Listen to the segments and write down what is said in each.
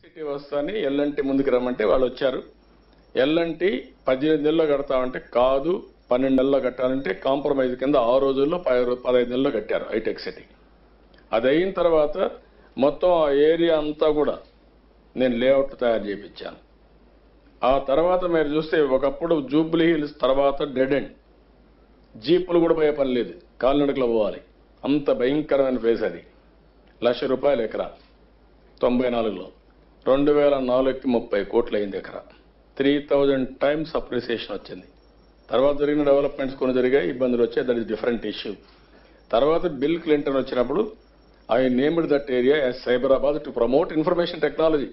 City వస్తాని L&T ముందుకు రమ్మంటే వాళ్ళు వచ్చారు ఎల్ఎన్టీ పద్దెనిమిది నెలల్లో కడతామంటే కాదు పన్నెండు నెలల్లో కట్టాలంటే కాంప్రమైజ్ కింద ఆ రోజుల్లో పది రో- పదహైదు నెలల్లో కట్టారు హైటెక్ సిటీ అది అయిన తర్వాత మొత్తం ఆ ఏరియా అంతా కూడా నేను లేఅవుట్ తయారు చేయించాను ఆ తర్వాత మీరు చూస్తే ఒకప్పుడు జూబ్లీ హిల్స్ తర్వాత డెడ్ ఎండ్ జీపులు కూడా పోయే పని లేదు కాలినడకలో పోవాలి అంత భయంకరమైన ప్లేస్ అది లక్ష రూపాయలు ఎకరా తొంభై నాలుగులో రెండు వేల నాలుగుకి ముప్పై కోట్లు అయింది ఎకరా త్రీ థౌజండ్ టైమ్స్ అప్రిసియేషన్ వచ్చింది తర్వాత జరిగిన డెవలప్మెంట్స్ కొన్ని జరిగాయి ఇబ్బందులు వచ్చాయి దట్ ఇస్ డిఫరెంట్ ఇష్యూ తర్వాత బిల్ క్లింటన్ వచ్చినప్పుడు I named that area as Cyberabad to promote information technology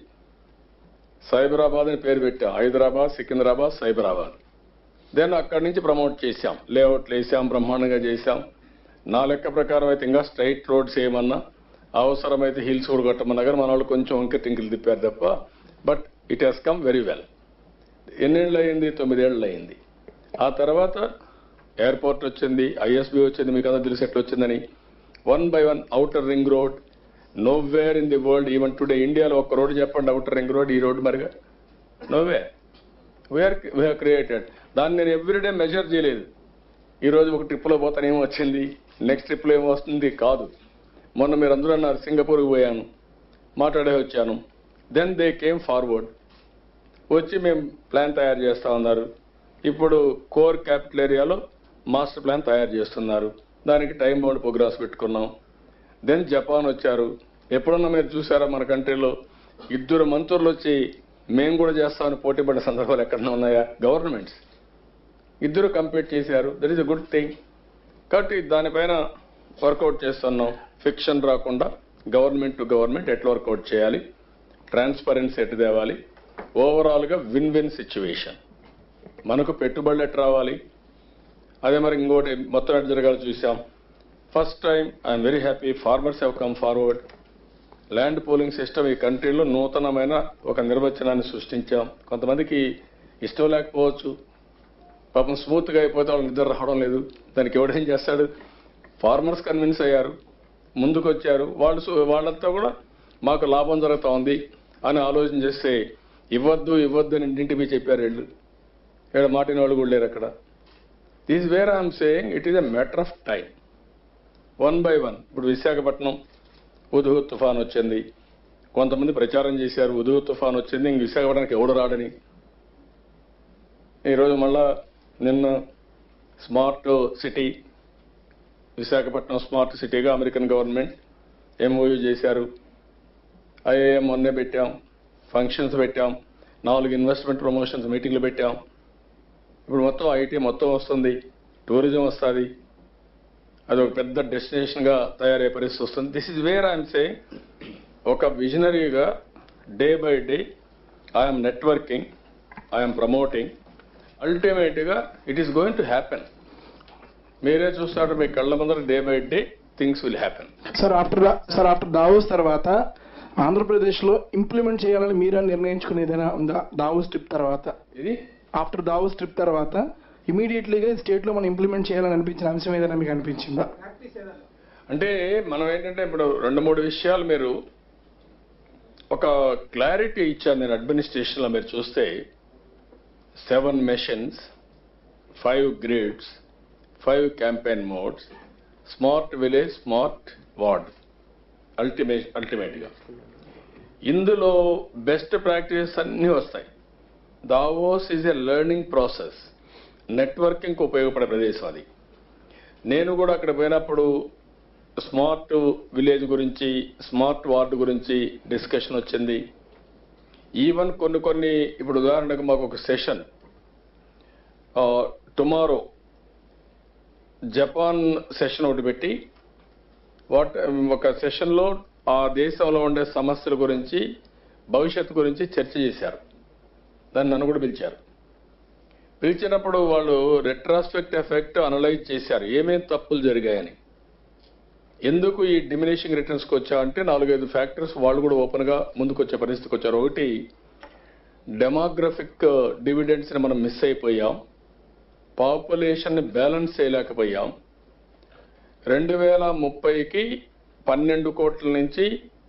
Cyberabad అని పేరు పెట్టాం హైదరాబాద్ సికింద్రాబాద్ సైబరాబాద్ దెన్ అక్కడి నుంచి ప్రమోట్ చేశాం లేఅవుట్లు వేసాం బ్రహ్మాండంగా చేశాం నా లెక్క ప్రకారం అయితే ఇంకా స్ట్రైట్ రోడ్స్ ఏమన్నా అవసరమైతే హిల్స్ కూడా కట్టమన్నా కానీ మన వాళ్ళు కొంచెం ఇంకా టింకిలు తిప్పారు తప్ప but it has come very well ఎన్నేళ్ళు అయింది తొమ్మిదేళ్ళు అయింది ఆ తర్వాత ఎయిర్పోర్ట్ వచ్చింది ఐఎస్బి వచ్చింది మీకు అందరూ తెలిసి ఎట్లా వచ్చిందని one by one outer ring road nowhere in the world even today ఇండియాలో ఒక రోడ్ చెప్పండి అవుటర్ రింగ్ రోడ్ ఈ రోడ్ మరిగా నోవే వీఆర్ వీఆర్ క్రియేటెడ్ దాన్ని నేను ఎవ్రీడే మెజర్ చేయలేదు ఈ రోజు ఒక ట్రిప్లో పోతాను ఏమో వచ్చింది నెక్స్ట్ ట్రిప్లో ఏమో వస్తుంది కాదు మొన్న మీరు అందరూ అన్నారు సింగపూర్కి పోయాను మాట్లాడే వచ్చాను దెన్ దే కేమ్ ఫార్వర్డ్ వచ్చి మేము ప్లాన్ తయారు చేస్తా ఉన్నారు ఇప్పుడు కోర్ క్యాపిటల్ ఏరియాలో మాస్టర్ ప్లాన్ తయారు చేస్తున్నారు దానికి టైం బౌండ్ ప్రోగ్రామ్స్ పెట్టుకున్నాం దెన్ జపాన్ వచ్చారు ఎప్పుడన్నా మీరు చూసారా మన కంట్రీలో ఇద్దరు మంత్రులు వచ్చి మేము కూడా చేస్తామని పోటీ పడిన సందర్భాలు ఎక్కడన్నా ఉన్నాయా గవర్నమెంట్స్ ఇద్దరు కంపీట్ చేశారు that is a good thing కాబట్టి దానిపైన వర్కౌట్ చేస్తున్నాం ఫిక్షన్ రాకుండా గవర్నమెంట్ టు గవర్నమెంట్ ఎట్లా వర్కౌట్ చేయాలి ట్రాన్స్పరెన్సీ ఎటు తేవాలి ఓవరాల్గా విన్ విన్ సిచ్యువేషన్ మనకు పెట్టుబడులు ఎట్టు రావాలి అదే మరి ఇంకోటి మొత్తం ఎటు జరగాలి చూసాం first time I'm very happy farmers have come forward land pooling system ఈ కంట్రీలో నూతనమైన ఒక నిర్వచనాన్ని సృష్టించాం కొంతమందికి ఇష్టం లేకపోవచ్చు పాపం స్మూత్గా అయిపోతే వాళ్ళు నిద్ర రావడం లేదు దానికి ఎవడేం చేస్తాడు ఫార్మర్స్ కన్విన్స్ అయ్యారు ముందుకు వచ్చారు వాళ్ళు సు- వాళ్ళంతా కూడా మాకు లాభం జరుగుతూ ఉంది అని ఆలోచన చేస్తే ఇవ్వద్దు ఇవ్వద్దు అని ఇంటింటి మీద చెప్పారు వీళ్ళు ఇక్కడ మాటిన వాళ్ళు కూడా లేరు అక్కడ this where I'm saying it is a matter of time one by one ఇప్పుడు విశాఖపట్నం ఉదుహు తుఫాన్ వచ్చింది కొంతమంది ప్రచారం చేశారు ఉదుహు తుఫాన్ వచ్చింది ఇంక విశాఖపట్నానికి ఎవడు రాడని ఈరోజు మళ్ళా నిన్న స్మార్ట్ సిటీ విశాఖపట్నం స్మార్ట్ సిటీగా అమెరికన్ గవర్నమెంట్ ఎంఓయూ చేశారు ఐఏఎం మొన్నే పెట్టాం ఫంక్షన్స్ పెట్టాం నాలుగు ఇన్వెస్ట్మెంట్ ప్రమోషన్స్ మీటింగ్లు పెట్టాం ఇప్పుడు మొత్తం ఐటీ మొత్తం వస్తుంది టూరిజం వస్తుంది అది ఒక పెద్ద డెస్టినేషన్గా తయారయ్యే పరిస్థితి వస్తుంది this is where I'm say ఒక విజనరీగా day by day I'm networking I'm promoting అల్టిమేట్గా it is going to happen మీరే చూస్తారు మీ కళ్ళ ముందర day by day things will happen sir after sir after Davos తర్వాత ఆంధ్రప్రదేశ్లో ఇంప్లిమెంట్ చేయాలని మీరే నిర్ణయించుకుని ఏదైనా ఉందా దావోస్ ట్రిప్ తర్వాత ఇది ఆఫ్టర్ దావోస్ ట్రిప్ తర్వాత ఇమీడియట్లీగా స్టేట్లో మనం ఇంప్లిమెంట్ చేయాలని అనిపించిన అంశం ఏదైనా మీకు అనిపించిందా అంటే మనం ఏంటంటే ఇప్పుడు రెండు మూడు విషయాలు మీరు ఒక క్లారిటీ ఇచ్చాను నేను అడ్మినిస్ట్రేషన్లో మీరు చూస్తే seven missions five grids five campaign modes smart village smart ward ultimate అల్టిమేట్గా ఇందులో బెస్ట్ ప్రాక్టీసెస్ అన్నీ వస్తాయి Davos is a learning process నెట్వర్కింగ్కి ఉపయోగపడే ప్రదేశం అది నేను కూడా అక్కడ పోయినప్పుడు స్మార్ట్ విలేజ్ గురించి స్మార్ట్ వార్డు గురించి డిస్కషన్ వచ్చింది ఈవెన్ కొన్ని కొన్ని ఇప్పుడు ఉదాహరణకు మాకు ఒక సెషన్ టుమారో జపాన్ సెషన్ ఒకటి పెట్టి వాట్ ఒక సెషన్లో ఆ దేశంలో ఉండే సమస్యల గురించి భవిష్యత్తు గురించి చర్చ చేశారు దాన్ని నన్ను కూడా పిలిచారు పిలిచినప్పుడు వాళ్ళు రెట్రాస్పెక్ట్ ఎఫెక్ట్ అనలైజ్ చేశారు ఏమేం తప్పులు జరిగాయని ఎందుకు ఈ డిమినిషింగ్ రిటర్న్స్కి వచ్చా అంటే నాలుగైదు ఫ్యాక్టర్స్ వాళ్ళు కూడా ఓపెన్గా ముందుకు వచ్చే పరిస్థితికి వచ్చారు ఒకటి డెమోగ్రఫిక్ డివిడెండ్స్ని మనం మిస్ అయిపోయాం పాపులేషన్ని బ్యాలెన్స్ చేయలేకపోయాం రెండు వేల ముప్పైకి పన్నెండు కోట్ల నుంచి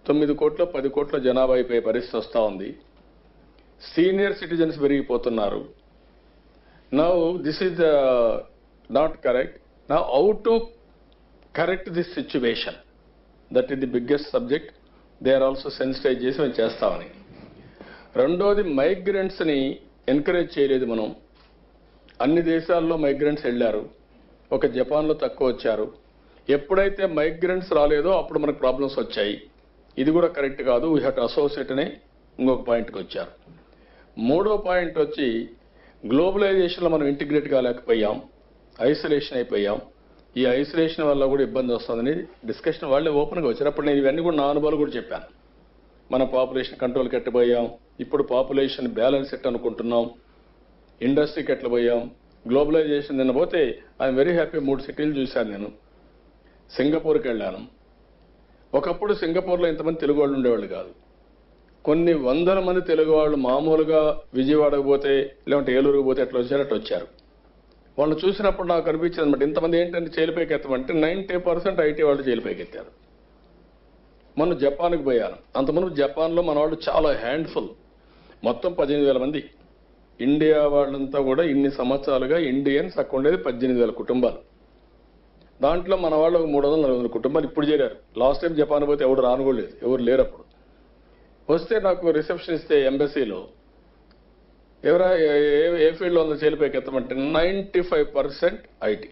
తొమ్మిది కోట్ల పది కోట్ల జనాభా అయిపోయే పరిస్థితి వస్తూ ఉంది సీనియర్ సిటిజన్స్ పెరిగిపోతున్నారు now this is not correct నా how to correct this situation that is the biggest subject they are also sensitize చేసి మేము చేస్తామని రెండోది మైగ్రెంట్స్ని ఎంకరేజ్ చేయలేదు మనం అన్ని దేశాల్లో మైగ్రెంట్స్ వెళ్ళారు ఒక జపాన్లో తక్కువ వచ్చారు ఎప్పుడైతే మైగ్రెంట్స్ రాలేదో అప్పుడు మనకు ప్రాబ్లమ్స్ వచ్చాయి ఇది కూడా కరెక్ట్ కాదు వీ హ్యావ్ టు అసోసియేట్ అనే ఇంకొక పాయింట్కి వచ్చారు మూడో పాయింట్ వచ్చి గ్లోబలైజేషన్లో మనం ఇంటిగ్రేట్ కాలేకపోయాం ఐసోలేషన్ అయిపోయాం ఈ ఐసోలేషన్ వల్ల కూడా ఇబ్బంది వస్తుందని డిస్కషన్ వాళ్ళే ఓపెన్గా వచ్చారు అప్పుడు నేను ఇవన్నీ కూడా నా అనుభవాలు కూడా చెప్పాను మన పాపులేషన్ కంట్రోల్కి ఎట్టబోయాం ఇప్పుడు పాపులేషన్ బ్యాలెన్స్ ఎట్ అనుకుంటున్నాం ఇండస్ట్రీకి ఎట్లా పోయాం గ్లోబలైజేషన్ నిన్న పోతే ఐఎమ్ వెరీ హ్యాపీ మూడు సిటీలు చూశాను నేను సింగపూర్కి వెళ్ళాను ఒకప్పుడు సింగపూర్లో ఇంతమంది తెలుగు వాళ్ళు ఉండేవాళ్ళు కాదు కొన్ని వందల మంది తెలుగు వాళ్ళు మామూలుగా విజయవాడకు పోతే లేదంటే ఏలూరుకు పోతే ఎట్లా వచ్చారు అట్లా వచ్చారు వాళ్ళు చూసినప్పుడు నాకు అనిపించింది అనమాట ఇంతమంది ఏంటంటే చేలిపైకి ఎత్తమంటే నైంటీ పర్సెంట్ ఐటీ వాళ్ళు చేలిపైకి ఎత్తారు మొన్న జపాన్కి పోయాను అంతకుముందు జపాన్లో మన వాళ్ళు చాలా హ్యాండ్ఫుల్ మొత్తం పద్దెనిమిది వేల మంది ఇండియా వాళ్ళంతా కూడా ఇన్ని సంవత్సరాలుగా ఇండియన్స్ అక్కడ ఉండేది పద్దెనిమిది వేల కుటుంబాలు దాంట్లో మన వాళ్ళు ఒక మూడు వందల నలభై వందల కుటుంబాలు ఇప్పుడు చేరారు లాస్ట్ టైం జపాన్ పోతే ఎవరు రానుకోలేదు ఎవరు లేరు అప్పుడు వస్తే నాకు రిసెప్షన్ ఇస్తే ఎంబసీలో ఎవరా ఏ- ఏ- ఏ ఫీల్డ్లో ఉందో చేలిపైకి ఎత్తమంటే నైంటీ ఫైవ్ పర్సెంట్ ఐటీ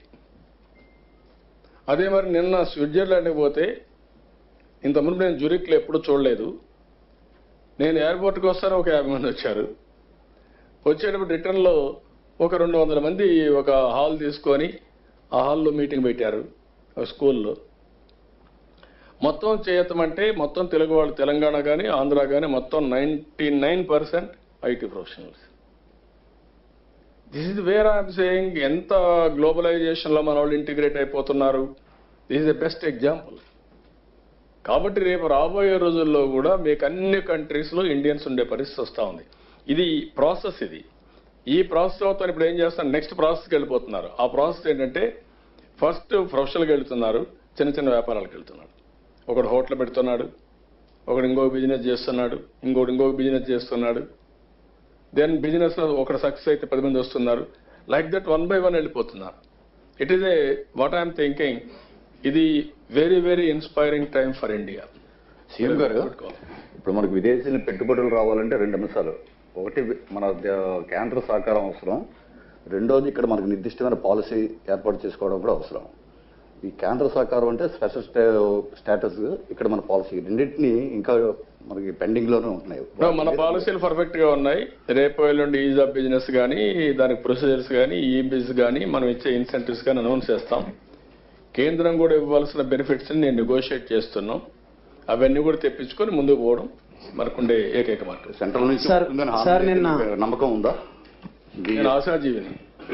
అదే మరి నిన్న స్విట్జర్లాండ్కి పోతే ఇంతకుముందు నేను జురిక్లో ఎప్పుడు చూడలేదు నేను ఎయిర్పోర్ట్కి వస్తాను ఒక యాభై మంది వచ్చారు వచ్చేటప్పుడు రిటర్న్లో ఒక రెండు వందల మంది ఒక హాల్ తీసుకొని ఆ హాల్లో మీటింగ్ పెట్టారు ఒక స్కూల్లో మొత్తం చేయతమంటే మొత్తం తెలుగు వాళ్ళు తెలంగాణ కానీ ఆంధ్ర కానీ మొత్తం ninety nine percent IT professionals this is where I'm saying ఎంత గ్లోబలైజేషన్లో మన వాళ్ళు ఇంటిగ్రేట్ అయిపోతున్నారు this is the best example కాబట్టి రేపు రాబోయే రోజుల్లో కూడా మీకు అన్ని కంట్రీస్లో ఇండియన్స్ ఉండే పరిస్థితి వస్తూ ఉంది ఇది ప్రాసెస్ ఇది ఈ ప్రాసెస్ అవుతాను ఇప్పుడు ఏం చేస్తాను నెక్స్ట్ ప్రాసెస్కి వెళ్ళిపోతున్నారు ఆ ప్రాసెస్ ఏంటంటే ఫస్ట్ ప్రొఫెషనల్కి వెళ్తున్నారు చిన్న చిన్న వ్యాపారాలకు వెళ్తున్నాడు ఒకడు హోటల్ పెడుతున్నాడు ఒకడు ఇంకొక బిజినెస్ చేస్తున్నాడు ఇంకోటి ఇంకొక బిజినెస్ చేస్తున్నాడు దెన్ బిజినెస్లో ఒకడు సక్సెస్ అయితే పది మంది వస్తున్నారు like that one by one వెళ్ళిపోతున్నారు it is a what I'm thinking ఇది very very inspiring time for India CM గారు ఇప్పుడు మనకు విదేశీ పెట్టుబడులు రావాలంటే రెండు అంశాలు ఒకటి మన ద- కేంద్ర సహకారం అవసరం రెండోది ఇక్కడ మనకు నిర్దిష్టమైన పాలసీ ఏర్పాటు చేసుకోవడం కూడా అవసరం ఈ కేంద్ర సహకారం అంటే స్పెషల్ స్టేటస్ ఇక్కడ మన పాలసీ రెండింటిని ఇంకా మనకి పెండింగ్ లోనే ఉంటున్నాయి No, మన పాలసీలు పర్ఫెక్ట్ గా ఉన్నాయి రేపు ఎల్లుండి ఈజ్ ఆఫ్ బిజినెస్ కానీ దానికి ప్రొసీజర్స్ కానీ ఈ బిజ్ కానీ మనం ఇచ్చే ఇన్సెంటివ్స్ కానీ అనౌన్స్ చేస్తాం కేంద్రం కూడా ఇవ్వాల్సిన బెనిఫిట్స్ నేను నెగోషియేట్ చేస్తున్నాం అవన్నీ కూడా తెప్పించుకొని ముందుకు పోవడం మనకుండే ఏకైక మార్గం సెంట్రల్ నుంచి సార్, వస్తుందని సార్ హామీ నిన్న- నమ్మకం ఉందా నేను ఆశాజీవిని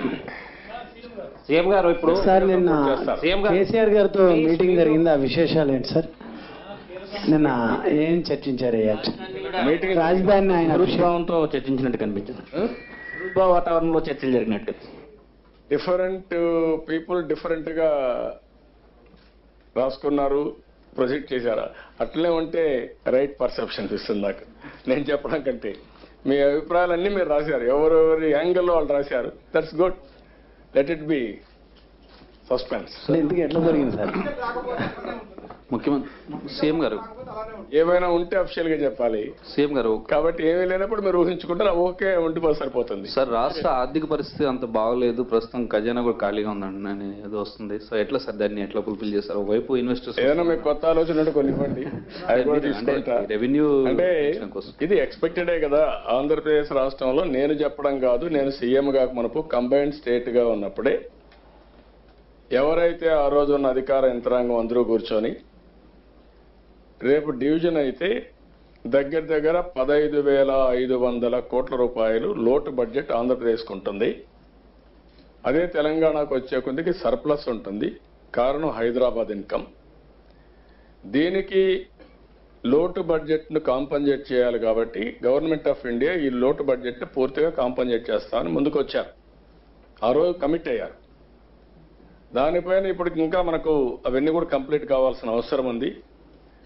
సీఎం గారు ఇప్పుడు సార్ నిన్న చేస్తారు. సీఎం గారు కేసీఆర్ గారితో మీటింగ్ జరిగింది ఆ విశేషాలు ఏంటి సార్ నిన్న ఏం చర్చించారు అయ్యా మీటింగ్ రాజధాని ఆయన అభిషేకం దృష్భావంతో చర్చించినట్టు కనిపించింది దృష్భావ వాతావరణంలో చర్చలు జరిగినట్టు డిఫరెంట్ పీపుల్ డిఫరెంట్ గా రాసుకున్నారు ప్రొజెక్ట్ చేశారా అట్లనే ఉంటే రైట్ పర్సెప్షన్ ఇస్తుంది నాకు నేను చెప్పడం కంటే మీ అభిప్రాయాలన్నీ మీరు రాశారు ఎవరెవరి యాంగిల్లో వాళ్ళు రాశారు that's good let it be suspense అసలు ఇంతకీ ఎట్లా జరిగింది సార్ ముఖ్యమంత్రి సీఎం గారు ఏమైనా ఉంటే అఫిషియల్ గా చెప్పాలి సీఎం గారు కాబట్టి ఏమీ లేనప్పుడు మీరు ఊహించుకుంటారు ఓకే ఉండిపోతే సరిపోతుంది సార్ రాష్ట్ర ఆర్థిక పరిస్థితి అంత బాగలేదు ప్రస్తుతం ఖజానా కూడా ఖాళీగా ఉందండి అని ఏదో వస్తుంది సో ఎట్లా సార్ దాన్ని ఎట్లా ఫుల్ఫిల్ చేస్తారు ఒకవైపు ఇన్వెస్టర్స్ ఏదైనా మీకు కొత్త ఆలోచన ఉంటే కొన్ని ఇవ్వండి అవి కూడా తీసుకుంటా రెవెన్యూ అంటే ఇది ఎక్స్పెక్టెడే కదా ఆంధ్రప్రదేశ్ రాష్ట్రంలో నేను చెప్పడం కాదు నేను సీఎం గా మనకు కంబైన్డ్ స్టేట్ గా ఉన్నప్పుడే ఎవరైతే ఆ రోజు ఉన్న అధికార యంత్రాంగం అందరూ కూర్చొని రేపు డివిజన్ అయితే దగ్గర దగ్గర పదహైదు వేల ఐదు వందల కోట్ల రూపాయలు లోటు బడ్జెట్ ఆంధ్రప్రదేశ్కు ఉంటుంది అదే తెలంగాణకు వచ్చే కొద్దికి సర్ప్లస్ ఉంటుంది కారణం హైదరాబాద్ ఇన్కమ్ దీనికి లోటు బడ్జెట్ను కాంపన్సేట్ చేయాలి కాబట్టి గవర్నమెంట్ ఆఫ్ ఇండియా ఈ లోటు బడ్జెట్ను పూర్తిగా కాంపన్సేట్ చేస్తామని ముందుకు వచ్చారు ఆ రోజు కమిట్ అయ్యారు దానిపైన ఇప్పుడు ఇంకా మనకు అవన్నీ కూడా కంప్లీట్ కావాల్సిన అవసరం ఉంది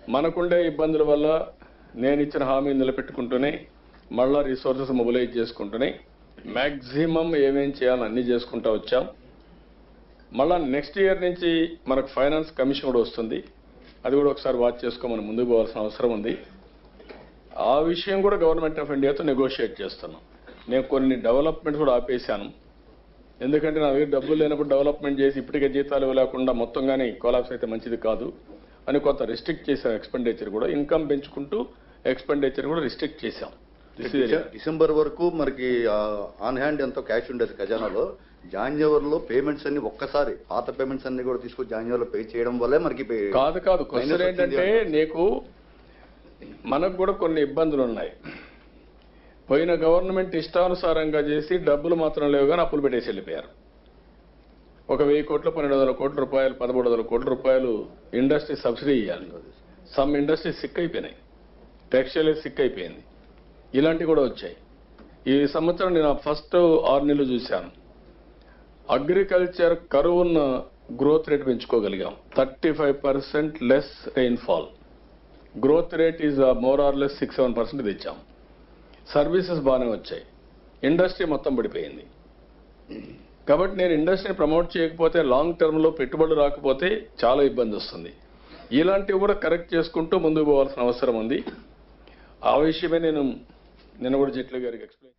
మనకుండే ఇబ్బందుల వల్ల నేను ఇచ్చిన హామీని నిలబెట్టుకుంటూనే మళ్ళా రిసోర్సెస్ మొబిలైజ్ చేసుకుంటూనే మ్యాక్సిమం ఏమేం చేయాలో అన్ని చేసుకుంటూ వచ్చాం మళ్ళా నెక్స్ట్ ఇయర్ నుంచి మనకు ఫైనాన్స్ కమిషన్ కూడా వస్తుంది అది కూడా ఒకసారి వాచ్ చేసుకోమని ముందుకు పోవాల్సిన అవసరం ఉంది ఆ విషయం కూడా గవర్నమెంట్ ఆఫ్ ఇండియాతో నెగోషియేట్ చేస్తున్నాం నేను కొన్ని డెవలప్మెంట్స్ కూడా ఆపేశాను ఎందుకంటే నా దగ్గర డబ్బులు లేనప్పుడు డెవలప్మెంట్ చేసి ఇప్పటికే జీతాలు ఇవ్వలేకుండా మొత్తం కానీ కొలాప్స్ అయితే మంచిది కాదు అని కొంత రిస్ట్రిక్ట్ చేశాం ఎక్స్పెండిచర్ కూడా ఇన్కమ్ పెంచుకుంటూ ఎక్స్పెండిచర్ కూడా రిస్ట్రిక్ట్ చేశాం This is డిసె- డిసెంబర్ వరకు మనకి ఆన్ హ్యాండ్ ఎంతో క్యాష్ ఉండేది ఖజానాలో జాన్యువరిలో పేమెంట్స్ అన్ని ఒక్కసారి పాత పేమెంట్స్ అన్ని కూడా తీసుకొని జాన్యువరిలో పే చేయడం వల్లే మనకి పే- కాదు కాదు క్వశ్చన్ Minus వచ్చింది ఏంటంటే అంటారు. నీకు మనకు కూడా కొన్ని ఇబ్బందులు ఉన్నాయి పోయిన గవర్నమెంట్ ఇష్టానుసారంగా చేసి డబ్బులు మాత్రం లేవు కానీ అప్పులు పెట్టేసి వెళ్ళిపోయారు ఒక వెయ్యి కోట్లు పన్నెండు వందల కోట్ల రూపాయలు పదమూడు వందల కోట్ల రూపాయలు ఇండస్ట్రీ సబ్సిడీ ఇవ్వాలి సమ్ ఇండస్ట్రీ సిక్ అయిపోయినాయి టెక్స్టైల్ సిక్ అయిపోయింది ఇలాంటివి కూడా వచ్చాయి ఈ సంవత్సరం నేను ఫస్ట్ ఆరు నెలలు చూశాను అగ్రికల్చర్ కరువున్న గ్రోత్ రేట్ పెంచుకోగలిగాం thirty five percent less rainfall growth rate is more or less six seven percent తెచ్చాం సర్వీసెస్ బాగానే వచ్చాయి ఇండస్ట్రీ మొత్తం పడిపోయింది కాబట్టి నేను ఇండస్ట్రీని ప్రమోట్ చేయకపోతే లాంగ్ టర్మ్లో పెట్టుబడులు రాకపోతే చాలా ఇబ్బంది వస్తుంది ఇలాంటివి కూడా కరెక్ట్ చేసుకుంటూ ముందుకు పోవాల్సిన అవసరం ఉంది ఆ విషయమే నేను నిన్న కూడా జైట్లీ గారికి ఎక్స్ప్లెయిన్